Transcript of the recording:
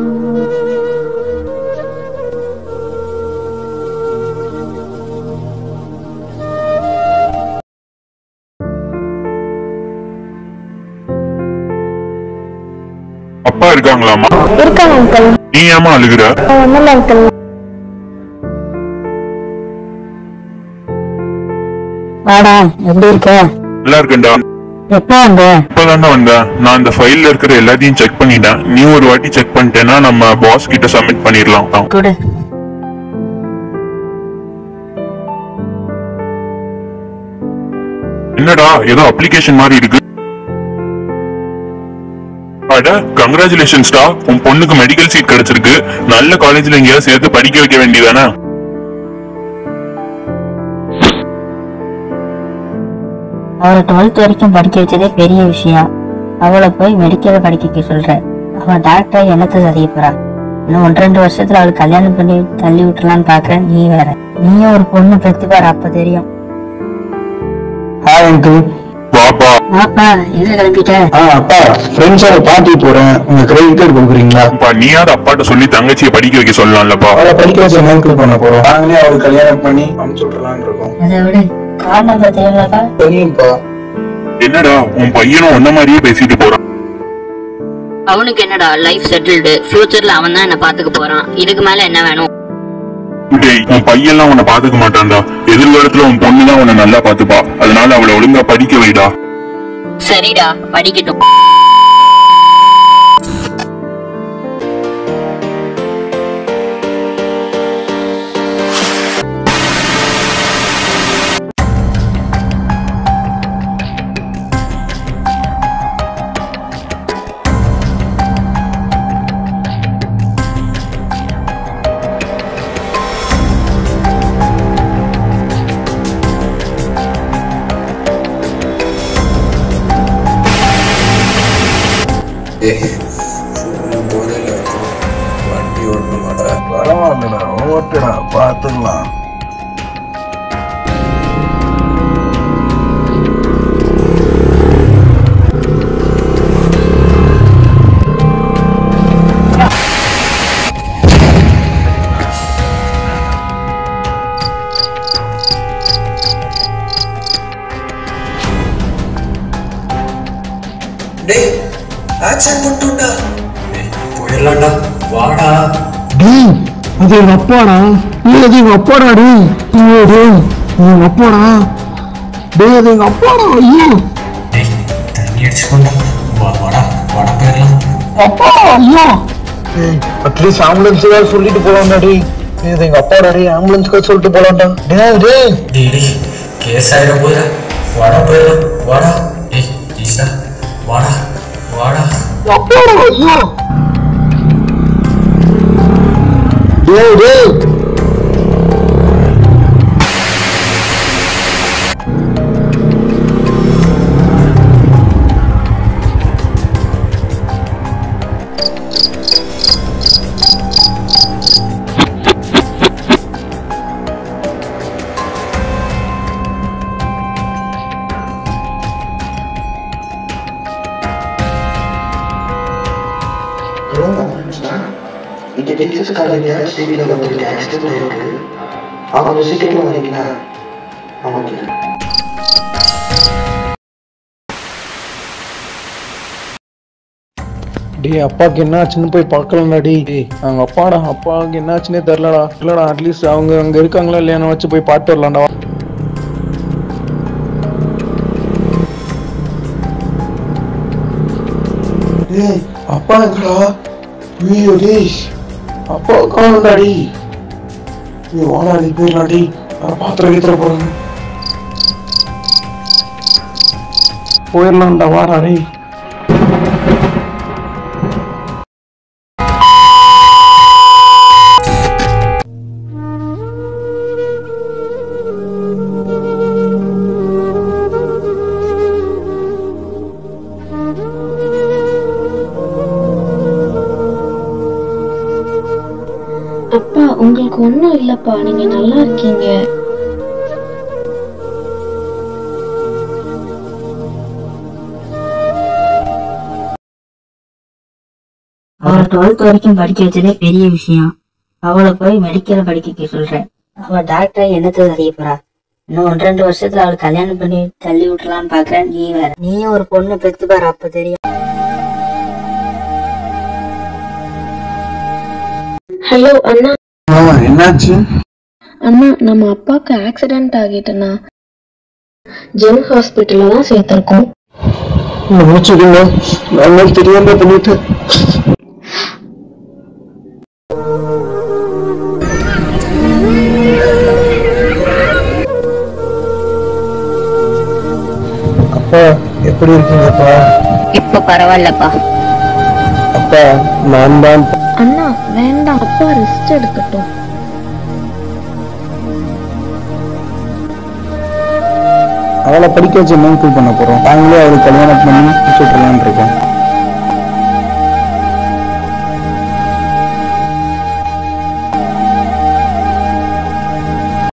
அப்பா இருக்காங்களாமா இருக்காங்க அங்கிள் நீ ஏமா அழுகுற ஒன்றும் இல்லை அங்கிள் வாடா எப்படி இருக்க நல்லா இருக்கேன்டா எப்போ வந்த இப்பதான்டா வந்தேன் நான் இந்த ஃபைல்ல இருக்கிற எல்லாத்தையும் செக் பண்ணிட்டேன் நீ ஒரு வாட்டி செக் பண்ணிட்டேன்னா நம்ம பாஸ் கிட்ட சப்மிட் பண்ணிடலாம் கொடு என்னடா ஏதோ அப்ளிகேஷன் மாதிரி இருக்கு அட கங்க்ராச்சுலேஷன்ஸ்டா உன் பொண்ணுக்கு மெடிக்கல் சீட் கிடைச்சிருக்கு நல்ல காலேஜ்ல எங்கேயாவது சேர்த்து படிக்க வைக்க வேண்டியதானே அவளை டுவெல்த் வரைக்கும் படிக்க வச்சதே பெரிய விஷயம் அவளை போய் மெடிக்கல் படிக்க வைக்க சொல்ற அவ டாக்டர் என்னத்தை சதிக்க போறா இன்னும் ஒன்று ரெண்டு வருஷத்துல அவளுக்கு கல்யாணம் பண்ணி தள்ளி விட்டுலான்னு பாக்குற நீ வேற நீயும் ஒரு பொண்ணு பெத்து பாரு அப்ப தெரியும் ஹாய் அங்கிள் வாப்பா வாப்பா எங்க கிளம்பிட்ட ஆ அப்பா ஃப்ரெண்ட்ஸோட பார்ட்டி போறேன் உங்க கிரெடிட் கார்டு கொடுக்குறீங்களா அப்பா நீயாவது அப்பாட்ட சொல்லி தங்கச்சியை படிக்க வைக்க சொல்லலாம்லப்பா அவளை படிக்க வச்சு அங்கிள் பண்ண போறோம் நாங்களே அவளுக்கு கல்யாணம் பண்ணி அனுப்பிச்சு விட்டுலான்னு இருக்கோம் அதை விடு கார் நம்பர் தெரியலப்பா தெரியும்ப்பா என்னடா உன் பையனும் உன்ன மாதிரியே பேசிட்டு போறான் அவனுக்கு என்னடா லைஃப் செட்டில்டு ஃபியூச்சர்ல அவன் தான் என்ன பாத்துக்க போறான் இதுக்கு மேல என்ன வேணும் டேய் உன் பையன்லாம் உன்னை பாத்துக்க மாட்டான்டா எதிர்காலத்துல உன் பொண்ணு தான் உன்னை நல்லா பாத்துப்பா அதனால அவளை ஒழுங்கா படிக்க வைடா சரிடா படிக்கட்டும் வண்டி ஓட்ட மாட்டேன் பரவாயில்லடா ஓட்டுடா பாத்துக்கலாம் டேய் ஆக்சன் பண்ணிட்டுண்டா டேய் போயிடலாம்டா வாடா டேய் அது எங்க அப்பாடா டேய் அது எங்க அப்பாடா டேய் ஐயோ டேய் இது எங்க அப்பாடா டேய் அது எங்க அப்பாடா ஐயோ டேய் தண்ணி அடிச்சுக்கோண்டா வா வாடா வாடா போயிடலாம் அப்பா ஐயோ டேய் அட்லீஸ்ட் ஆம்புலன்ஸ் ஏதாவது சொல்லிட்டு போலாம்டா டேய் டேய், இது எங்க அப்பாடா டேய் ஆம்புலன்ஸ்க்கு சொல்லிட்டு போலாம்டா டேய் டேய் டேய் டேய் கேஸ் ஆயிட போதா வாடா போயிடலாம் வாடா டேய் ஈசா வாடா வாடா அப்பாடா ஐயோ டேய் டேய் இந்த டெக்ஸஸ் காலேஜ் சிவியில் வந்துருக்கு ஆக்சிடென்ட் இருக்கு அவங்க சீக்கிரம் வரீங்களா ஓகே டேய் அப்பாவுக்கு என்ன ஆச்சுன்னு போய் பார்க்கலாம்டா டேய் டேய் அவங்க அப்பாடா அப்பாவுக்கு என்ன ஆச்சுன்னே தெரிலடா இல்லடா அட்லீஸ்ட் அவங்க அங்க இருக்காங்களா இல்லையான்னு வச்சு போய் பார்த்து வரலாம்டா டேய் அப்பா எங்கடா ஐயோ டேய் அப்பா காணும்டா டேய் நீ வாடா நீ போயிடலாம் டேய் நான் பாத்திரம் கீத்திர போறாங்க போயிடலாம்டா வாடா டேய் அப்பா உங்களுக்கு ஒன்றும் இல்லைப்பா நீங்க நல்லா இருக்கீங்க அவளை டுவெல்த் வரைக்கும் படிக்க வச்சதே பெரிய விஷயம் அவளை போய் மெடிக்கல் படிக்க சொல்றேன் அவ டாக்டர் என்னத்தை அறிய போறா இன்னும் ஒன்று ரெண்டு வருஷத்துல அவளுக்கு கல்யாணம் பண்ணி தள்ளி விட்டுலான்னு பாக்குறேன் நீ வேற நீயும் ஒரு பொண்ணு பெத்து பாரு அப்ப தெரியும் ஹலோ அண்ணா ஆ என்னாச்சு அண்ணா நம்ம அப்பாவுக்கு ஆக்சிடென்ட் ஆகிட்டுண்ணா ஜென் ஹாஸ்பிட்டல்ல தான் சேர்த்திருக்கோம் முடிச்சுக்கோங்க நான் தெரியாம பண்ணிட்டேன் அப்பா எப்படி இருக்கீங்கப்பா இப்ப பரவாயில்லப்பா அப்பா நான் தான் அண்ணா வேண்டாம் அப்பா ரெஸ்ட் எடுக்கட்டும் அவளை படிக்க வச்சு என்ன பண்ண போறோம் நாங்களே அவளுக்கு கல்யாணம் பண்ணி வச்சுட்றலான் இருக்கோம்